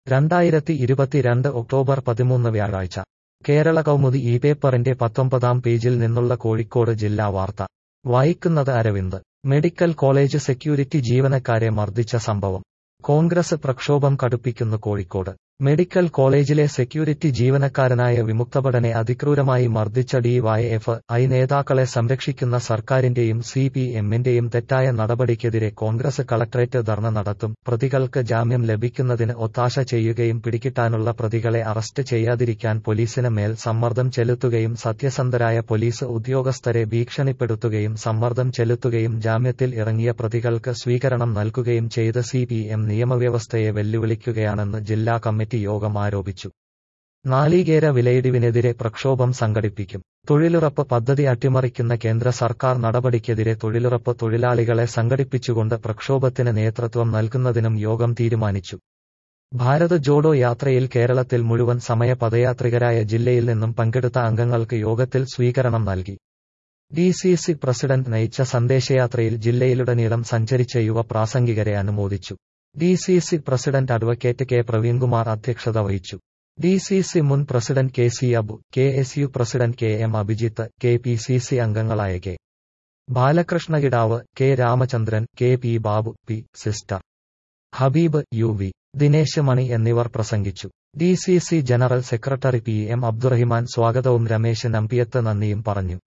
രണ്ടായിരത്തി ഇരുപത്തിരണ്ട് ഒക്ടോബർ പതിമൂന്ന് വ്യാഴാഴ്ച കേരള കൗമുദി ഈ പേപ്പറിന്റെ പത്തൊമ്പതാം പേജിൽ നിന്നുള്ള കോഴിക്കോട് ജില്ലാ വാർത്ത വായിക്കുന്നത് അരവിന്ദ് മെഡിക്കൽ കോളേജ് സെക്യൂരിറ്റി ജീവനക്കാരെ മർദ്ദിച്ച സംഭവം കോൺഗ്രസ് പ്രക്ഷോഭം കടുപ്പിക്കുന്നു കോഴിക്കോട് മെഡിക്കൽ കോളേജിലെ സെക്യൂരിറ്റി ജീവനക്കാരനായ വിമുക്തഭടനെ അതിക്രൂരമായി മർദ്ദിച്ച ഡിവൈഎഫ് ഐ നേതാക്കളെ സംരക്ഷിക്കുന്ന സർക്കാരിന്റെയും സി പി എമ്മിന്റെയും തെറ്റായ നടപടിക്കെതിരെ കോൺഗ്രസ് കളക്ടറേറ്റ് ധർണ നടത്തും പ്രതികൾക്ക് ജാമ്യം ലഭിക്കുന്നതിന് ഒത്താശ ചെയ്യുകയും പിടികിട്ടാനുള്ള പ്രതികളെ അറസ്റ്റ് ചെയ്യാതിരിക്കാൻ പോലീസിന് മേൽ സമ്മർദ്ദം ചെലുത്തുകയും സത്യസന്ധരായ പോലീസ് ഉദ്യോഗസ്ഥരെ ഭീഷണിപ്പെടുത്തുകയും സമ്മർദ്ദം ചെലുത്തുകയും ജാമ്യത്തിൽ ഇറങ്ങിയ പ്രതികൾക്ക് സ്വീകരണം നൽകുകയും ചെയ്ത് സി പി എം നിയമവ്യവസ്ഥയെ വെല്ലുവിളിക്കുകയാണെന്ന് ജില്ലാ കമ്മിറ്റി യോഗം ആരോപിച്ചു നാളികേര വിലയിടിവിനെതിരെ പ്രക്ഷോഭം സംഘടിപ്പിക്കും തൊഴിലുറപ്പ് പദ്ധതി അട്ടിമറിക്കുന്ന കേന്ദ്ര സർക്കാർ നടപടിക്കെതിരെ തൊഴിലുറപ്പ് തൊഴിലാളികളെ സംഘടിപ്പിച്ചുകൊണ്ട് പ്രക്ഷോഭത്തിന് നേതൃത്വം നൽകുന്നതിനും യോഗം തീരുമാനിച്ചു ഭാരത് ജോഡോ യാത്രയിൽ കേരളത്തിൽ മുഴുവൻ സമയ പദയാത്രികരായ ജില്ലയിൽ നിന്നും പങ്കെടുത്ത അംഗങ്ങൾക്ക് യോഗത്തിൽ സ്വീകരണം നൽകി ഡി സി സി പ്രസിഡന്റ് നയിച്ച സന്ദേശയാത്രയിൽ ജില്ലയിലുടനീളം സഞ്ചരിച്ച യുവ പ്രാസംഗികരെ അനുമോദിച്ചു D C C president advocate K Praveenkumar അധ്യക്ഷത വഹിച്ചു ഡി സി സി മുൻ president K C Abu K S U president K M Abhijith K P C C അംഗങ്ങളായ K Balakrishnakidavu K Ramachandran K P Babu P sister Habeeb U V Dinesh Mani എന്നിവർ പ്രസംഗിച്ചു D C C general secretary P M Abdurahiman സ്വാഗതവും രമേശ് നമ്പിയത്ത് നന്ദിയും പറഞ്ഞു